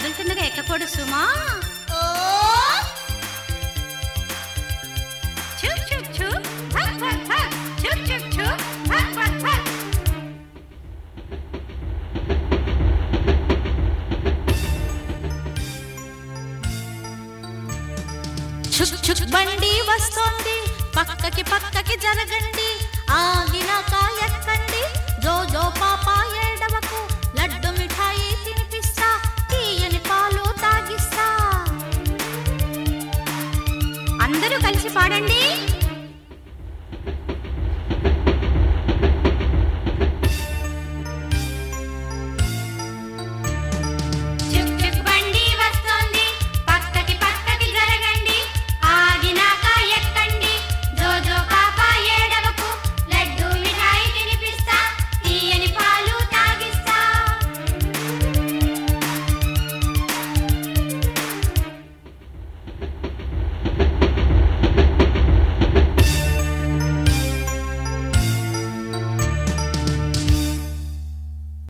కదులుతుండగా ఎక్కకూడదు సుమా చుక్ చుక్ చుక్ హక్ హక్ హక్ చుక్ చుక్ చుక్ హక్ హక్ హక్ చుక్ చుక్ బండి వస్తోంది పక్కకి పక్కకి జరగండి ఆగినాక ఎక్కండి జో జో పాప ఏడవకు లడ్డు మిఠాయి తినిపిస్తా తీయని పాలు తాగిస్తా అందరూ కలిసి పాడండి